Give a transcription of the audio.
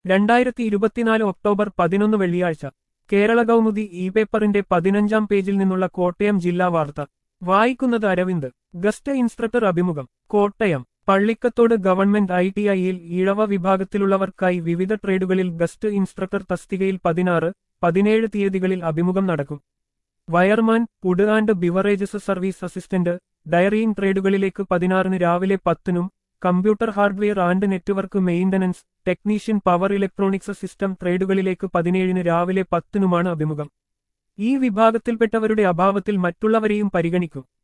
രണ്ടായിരത്തി ഇരുപത്തിനാല് ഒക്ടോബർ പതിനൊന്ന് വെള്ളിയാഴ്ച കേരള കൗമുദി ഇ പേപ്പറിന്റെ പതിനഞ്ചാം പേജിൽ നിന്നുള്ള കോട്ടയം ജില്ലാ വാർത്ത വായിക്കുന്നത് അരവിന്ദ് ഗസ്റ്റ് ഇൻസ്ട്രക്ടർ അഭിമുഖം Kottayam Pallikkathodu government I T ഐയിൽ ഈഴവ വിഭാഗത്തിലുള്ളവർക്കായി വിവിധ ട്രേഡുകളിൽ ഗസ്റ്റ് ഇൻസ്ട്രക്ടർ തസ്തികയിൽ പതിനാറ് പതിനേഴ് തീയതികളിൽ അഭിമുഖം നടക്കും wireman food and beverages service assistant dairying ട്രേഡുകളിലേക്ക് പതിനാറിന് രാവിലെ പത്തിനും computer hardware and network maintenance technician power electronics system ട്രേഡുകളിലേക്ക് പതിനേഴിന് രാവിലെ പത്തിനുമാണ് അഭിമുഖം ഈ വിഭാഗത്തിൽപ്പെട്ടവരുടെ അഭാവത്തിൽ മറ്റുള്ളവരെയും പരിഗണിക്കും